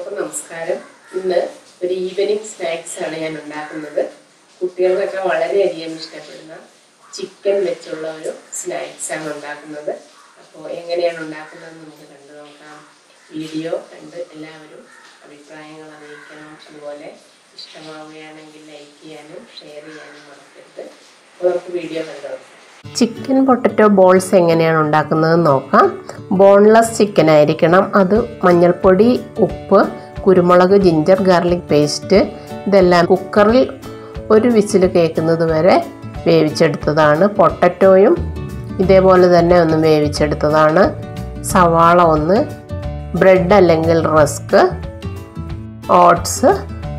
എല്ലാവർക്കും നമസ്കാരം ഇന്ന് ഒരു ഈവനിങ് സ്നാക്സ് ആണ് ഞാൻ ഉണ്ടാക്കുന്നത് കുട്ടികൾക്കൊക്കെ വളരെയധികം ഇഷ്ടപ്പെടുന്ന ചിക്കൻ വെച്ചുള്ള ഒരു സ്നാക്സ് ആണ് ഉണ്ടാക്കുന്നത് അപ്പോൾ എങ്ങനെയാണ് ഉണ്ടാക്കുന്നത് നമുക്ക് കണ്ടു നോക്കാം വീഡിയോ കണ്ട് എല്ലാവരും അഭിപ്രായങ്ങൾ അറിയിക്കണം അതുപോലെ ഇഷ്ടമാവുകയാണെങ്കിൽ ലൈക്ക് ചെയ്യാനും ഷെയർ ചെയ്യാനും മറക്കരുത് അപ്പോൾ നമുക്ക് വീഡിയോ കണ്ടു നോക്കാം ചിക്കൻ പൊട്ടറ്റോ ബോൾസ് എങ്ങനെയാണ് ഉണ്ടാക്കുന്നത് നോക്കാം ബോൺലെസ് ചിക്കൻ ആയിരിക്കണം അത് മഞ്ഞൾപ്പൊടി ഉപ്പ് കുരുമുളക് ജിഞ്ചർ ഗാർലിക് പേസ്റ്റ് ഇതെല്ലാം കുക്കറിൽ ഒരു വിസിൽ കേൾക്കുന്നത് വരെ വേവിച്ചെടുത്തതാണ് പൊട്ടറ്റോയും ഇതേപോലെ തന്നെ ഒന്ന് വേവിച്ചെടുത്തതാണ് സവാള ഒന്ന് ബ്രെഡ് അല്ലെങ്കിൽ റസ്ക് ഓട്സ്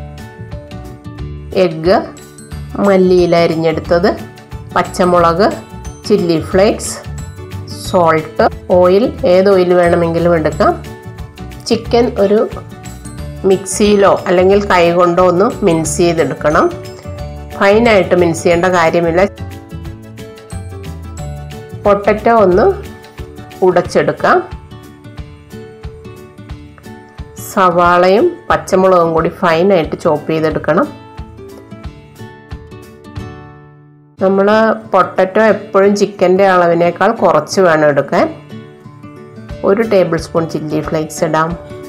എഗ്ഗ് മല്ലിയില അരിഞ്ഞെടുത്തത് പച്ചമുളക് ചില്ലി ഫ്ലേക്സ് സോൾട്ട് ഓയിൽ ഏത് ഓയിൽ വേണമെങ്കിലും എടുക്കാം ചിക്കൻ ഒരു മിക്സിയിലോ അല്ലെങ്കിൽ കൈ കൊണ്ടോ ഒന്ന് മിൻസ് ചെയ്തെടുക്കണം ഫൈനായിട്ട് മിൻസ് ചെയ്യേണ്ട കാര്യമില്ല പൊട്ടറ്റോ ഒന്ന് ഉടച്ചെടുക്കാം സവാളയും പച്ചമുളകും കൂടി ഫൈനായിട്ട് ചോപ്പ് ചെയ്തെടുക്കണം നമ്മൾ പൊട്ടറ്റോ എപ്പോഴും ചിക്കൻ്റെ അളവിനേക്കാൾ കുറച്ച് വേണം എടുക്കാൻ ഒരു ടേബിൾ സ്പൂൺ ചില്ലി ഫ്ലേക്സ് ഇടാം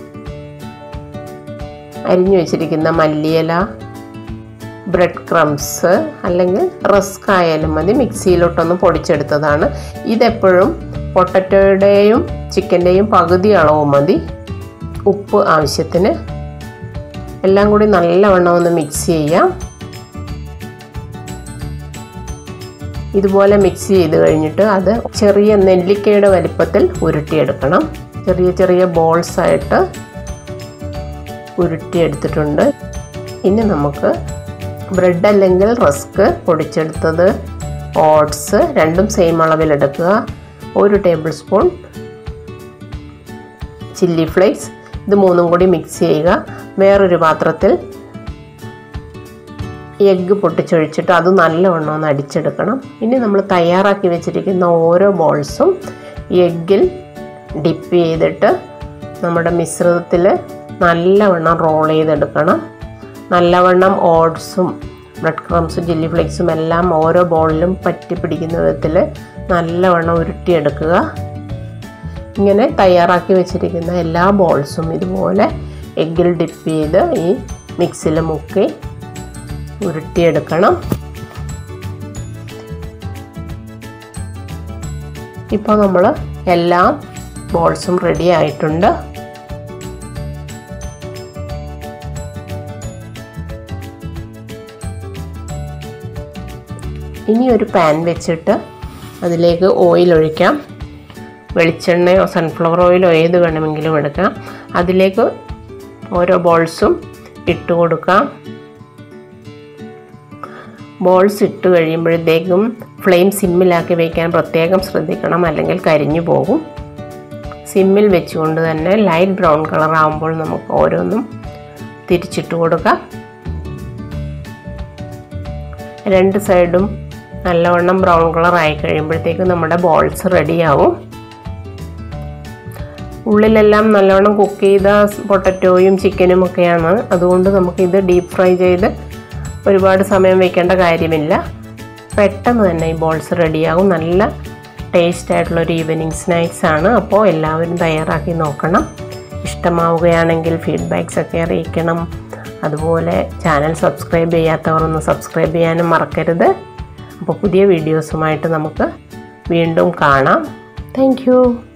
അരിഞ്ഞു വെച്ചിരിക്കുന്ന മല്ലിയില ബ്രെഡ് ക്രംസ് അല്ലെങ്കിൽ റസ്ക് ആയാലും മതി മിക്സിയിലോട്ടൊന്ന് പൊടിച്ചെടുത്തതാണ് ഇതെപ്പോഴും പൊട്ടറ്റോയുടെയും ചിക്കൻ്റെയും പകുതി അളവ് മതി ഉപ്പ് ആവശ്യത്തിന് എല്ലാം കൂടി നല്ലവണ്ണം ഒന്ന് മിക്സ് ചെയ്യാം ഇതുപോലെ മിക്സ് ചെയ്ത് കഴിഞ്ഞിട്ട് അത് ചെറിയ നെല്ലിക്കയുടെ വലിപ്പത്തിൽ ഉരുട്ടിയെടുക്കണം ചെറിയ ചെറിയ ബോൾസ് ആയിട്ട് ഉരുട്ടിയെടുത്തിട്ടുണ്ട് ഇനി നമുക്ക് ബ്രെഡ് അല്ലെങ്കിൽ റസ്ക് പൊടിച്ചെടുത്തത് ഓട്സ് രണ്ടും സെയിം അളവിലെടുക്കുക ഒരു ടേബിൾ സ്പൂൺ ചില്ലി ഫ്ലേക്സ് ഇത് മൂന്നും കൂടി മിക്സ് ചെയ്യുക വേറൊരു പാത്രത്തിൽ എഗ്ഗ് പൊട്ടിച്ചൊഴിച്ചിട്ട് അത് നല്ലവണ്ണം ഒന്ന് അടിച്ചെടുക്കണം ഇനി നമ്മൾ തയ്യാറാക്കി വെച്ചിരിക്കുന്ന ഓരോ ബോൾസും എഗ്ഗിൽ ഡിപ്പ് ചെയ്തിട്ട് നമ്മുടെ മിശ്രിതത്തിൽ നല്ലവണ്ണം റോൾ ചെയ്തെടുക്കണം നല്ലവണ്ണം ഓട്സും ബ്രെഡ് ക്രംസും ചില്ലി ഫ്ലേക്സും എല്ലാം ഓരോ ബോളിലും പറ്റി പിടിക്കുന്ന വിധത്തിൽ നല്ലവണ്ണം ഉരുട്ടിയെടുക്കുക ഇങ്ങനെ തയ്യാറാക്കി വെച്ചിരിക്കുന്ന എല്ലാ ബോൾസും ഇതുപോലെ എഗ്ഗിൽ ഡിപ്പ് ചെയ്ത് ഈ മിക്സിയിൽ മുക്കി ഉരുട്ടിയെടുക്കണം ഇപ്പോൾ നമ്മൾ എല്ലാ ബോൾസും റെഡി ആയിട്ടുണ്ട് ഇനി ഒരു പാൻ വെച്ചിട്ട് അതിലേക്ക് ഓയിൽ ഒഴിക്കാം വെളിച്ചെണ്ണയോ സൺഫ്ലവർ ഓയിലോ ഏത് വേണമെങ്കിലും എടുക്കാം അതിലേക്ക് ഓരോ ബോൾസും ഇട്ട് കൊടുക്കാം ബോൾസ് ഇട്ട് കഴിയുമ്പോഴത്തേക്കും ഫ്ലെയിം സിമ്മിലാക്കി വയ്ക്കാൻ പ്രത്യേകം ശ്രദ്ധിക്കണം അല്ലെങ്കിൽ കരിഞ്ഞു പോകും സിമ്മിൽ വെച്ചുകൊണ്ട് തന്നെ ലൈറ്റ് ബ്രൗൺ കളർ ആകുമ്പോൾ നമുക്ക് ഓരോന്നും തിരിച്ചിട്ട് കൊടുക്കാം രണ്ട് സൈഡും നല്ലവണ്ണം ബ്രൗൺ കളർ ആയി കഴിയുമ്പോഴത്തേക്കും നമ്മുടെ ബോൾസ് റെഡിയാവും ഉള്ളിലെല്ലാം നല്ലവണ്ണം കുക്ക് ചെയ്ത പൊട്ടറ്റോയും ചിക്കനും ഒക്കെയാണ് അതുകൊണ്ട് നമുക്കിത് ഡീപ്പ് ഫ്രൈ ചെയ്ത് ഒരുപാട് സമയം വെക്കേണ്ട കാര്യമില്ല പെട്ടെന്ന് തന്നെ ഈ ബോൾസ് റെഡിയാകും നല്ല ടേസ്റ്റ് ആയിട്ടുള്ള ഒരു ഈവനിങ് സ്നാക്സ് ആണ് അപ്പോൾ എല്ലാവരും തയ്യാറാക്കി നോക്കണം ഇഷ്ടമാവുകയാണെങ്കിൽ ഫീഡ്ബാക്സ് ഒക്കെ അറിയിക്കണം അതുപോലെ ചാനൽ സബ്സ്ക്രൈബ് ചെയ്യാത്തവർ ഒന്ന് സബ്സ്ക്രൈബ് ചെയ്യാനും മറക്കരുത് അപ്പോൾ പുതിയ വീഡിയോസുമായിട്ട് നമുക്ക് വീണ്ടും കാണാം താങ്ക്